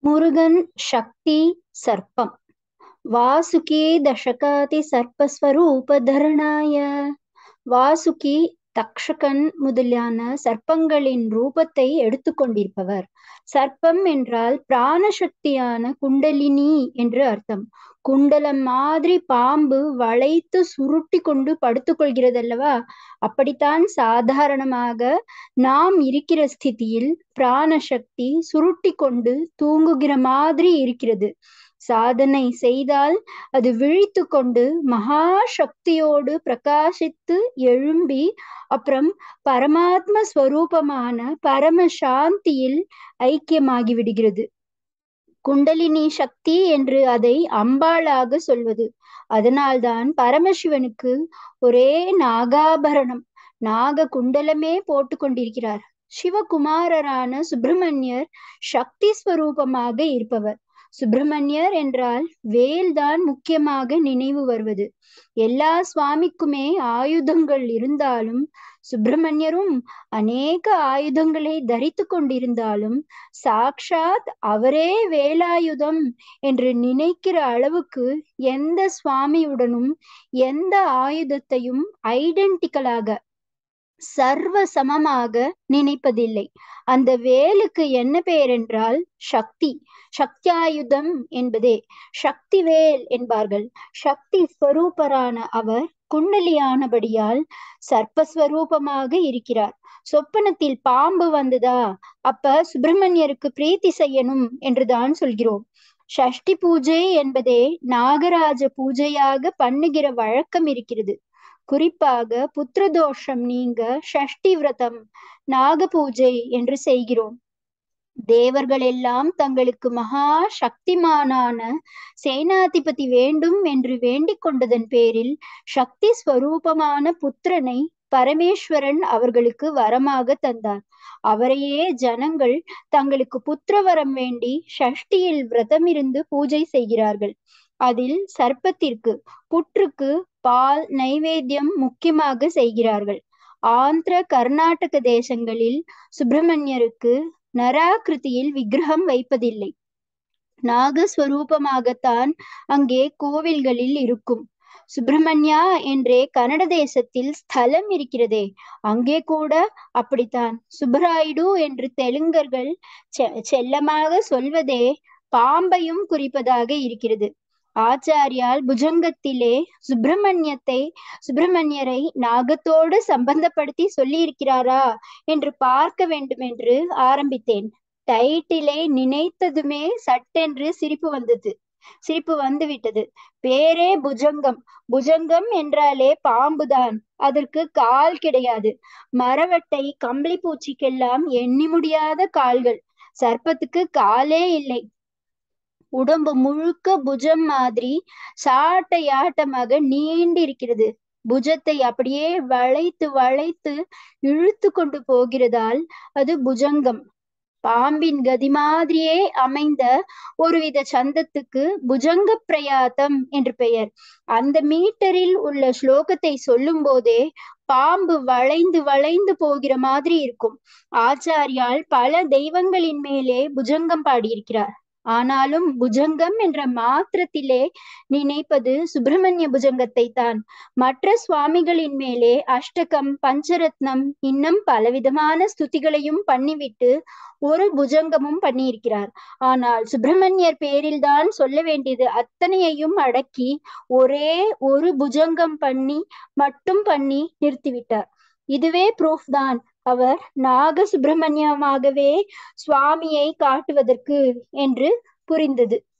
முருகன் சக்தி சர்ப்பம் வாசுகி தசகாதி சர்ப்பஸ்வரூபதரணாய வாசுகி தக்ஷகன் முதலான சர்ப்பங்களின் ரூபத்தை எடுத்துக்கொண்டிருப்பவர் சர்ப்பம் என்றால் பிராணசக்தியான குண்டலினி என்று அர்த்தம் குண்டலம் மாதிரி பாம்பு வளைத்து சுருட்டி கொண்டு படுத்துக்கொள்கிறது அல்லவா அப்படித்தான் சாதாரணமாக நாம் இருக்கிற ஸ்திதியில் பிராணசக்தி சுருட்டி கொண்டு தூங்குகிற மாதிரி இருக்கிறது சாதனை செய்தால் அது விழித்து கொண்டு மகா சக்தியோடு பிரகாசித்து எழும்பி அப்புறம் பரமாத்ம ஸ்வரூபமான பரம சாந்தியில் ஐக்கியமாகி விடுகிறது குண்டலினி சக்தி என்று அதை அம்பாளாக சொல்வது அதனால்தான் பரமசிவனுக்கு ஒரே நாகாபரணம் நாக குண்டலமே போட்டு கொண்டிருக்கிறார் சிவகுமாரரான சுப்பிரமணியர் சக்தி ஸ்வரூபமாக இருப்பவர் சுப்பிரமணியர் என்றால் வேல்தான் முக்கியமாக நினைவு வருவது எல்லா சுவாமிக்குமே ஆயுதங்கள் இருந்தாலும் சுப்பிரமணியரும் அநேக ஆயுதங்களை தரித்து கொண்டிருந்தாலும் சாக்ஷாத் அவரே வேலாயுதம் என்று நினைக்கிற அளவுக்கு எந்த சுவாமியுடனும் எந்த ஆயுதத்தையும் ஐடென்டிக்கலாக சர்வ சமமாக நினைப்பதில்லை அந்த வேலுக்கு என்ன பெயர் என்றால் சக்தி சக்தியாயுதம் என்பதே சக்தி வேல் என்பார்கள் சக்தி ஸ்வரூபரான அவர் குண்டலியானபடியால் சர்ப்பஸ்வரூபமாக இருக்கிறார் சொப்பனத்தில் பாம்பு வந்ததா அப்ப சுப்பிரமணியருக்கு பிரீத்தி செய்யணும் என்றுதான் சொல்கிறோம் ஷஷ்டி பூஜை என்பதே நாகராஜ பூஜையாக பண்ணுகிற வழக்கம் இருக்கிறது குறிப்பாக புத்திரதோஷம் நீங்க ஷஷ்டி விரதம் நாக பூஜை என்று செய்கிறோம் தேவர்கள் எல்லாம் தங்களுக்கு மகா சக்திமானான சேனாதிபதி வேண்டும் என்று வேண்டிக் கொண்டதன் பேரில் சக்தி ஸ்வரூபமான புத்திரனை பரமேஸ்வரன் அவர்களுக்கு வரமாக தந்தார் அவரையே ஜனங்கள் தங்களுக்கு புத்திரவரம் வேண்டி ஷஷ்டியில் விரதம் இருந்து பூஜை செய்கிறார்கள் அதில் சர்ப்பத்திற்கு புற்றுக்கு பால் நைவேத்தியம் முக்கியமாக செய்கிறார்கள் ஆந்திர கர்நாடக தேசங்களில் சுப்பிரமணியருக்கு நராகிருதியில் விக்கிரகம் வைப்பதில்லை நாகஸ்வரூபமாகத்தான் அங்கே கோவில்களில் இருக்கும் சுப்பிரமணியா என்றே கன்னட தேசத்தில் ஸ்தலம் இருக்கிறதே அங்கே கூட அப்படித்தான் சுப்பராயுடு என்று தெலுங்கர்கள் செல்லமாக சொல்வதே பாம்பையும் குறிப்பதாக இருக்கிறது ஆச்சாரியால் புஜங்கத்திலே சுப்பிரமணியத்தை சுப்பிரமணியரை நாகத்தோடு சம்பந்தப்படுத்தி சொல்லி இருக்கிறாரா என்று பார்க்க வேண்டும் என்று ஆரம்பித்தேன் டைட்டிலை நினைத்ததுமே சட்டென்று சிரிப்பு வந்தது சிரிப்பு வந்து விட்டது பேரே புஜங்கம் புஜங்கம் என்றாலே பாம்புதான் அதற்கு கால் கிடையாது மரவட்டை கம்பளி பூச்சிக்கெல்லாம் எண்ணி முடியாத கால்கள் சர்ப்பத்துக்கு காலே இல்லை உடம்பு முழுக்க புஜம் மாதிரி சாட்டையாட்டமாக நீண்டிருக்கிறது புஜத்தை அப்படியே வளைத்து வளைத்து இழுத்து கொண்டு போகிறதால் அது புஜங்கம் பாம்பின் கதி மாதிரியே அமைந்த ஒருவித சந்தத்துக்கு புஜங்க பிரயாத்தம் என்று பெயர் அந்த மீட்டரில் உள்ள ஸ்லோகத்தை சொல்லும் போதே பாம்பு வளைந்து வளைந்து போகிற மாதிரி இருக்கும் ஆச்சாரியால் பல தெய்வங்களின் மேலே புஜங்கம் பாடியிருக்கிறார் ஆனாலும் புஜங்கம் என்ற மாத்திரத்திலே நினைப்பது சுப்பிரமணிய புஜங்கத்தை தான் மற்ற சுவாமிகளின் மேலே அஷ்டகம் பஞ்சரத்னம் இன்னும் பலவிதமான ஸ்துதிகளையும் பண்ணிவிட்டு ஒரு புஜங்கமும் பண்ணியிருக்கிறார் ஆனால் சுப்பிரமணியர் பேரில் தான் சொல்ல வேண்டியது அத்தனையையும் அடக்கி ஒரே ஒரு புஜங்கம் பண்ணி மட்டும் பண்ணி நிறுத்திவிட்டார் இதுவே ப்ரூஃப் தான் அவர் நாக சுப்பிரமணியமாகவே சுவாமியை காட்டுவதற்கு என்று புரிந்தது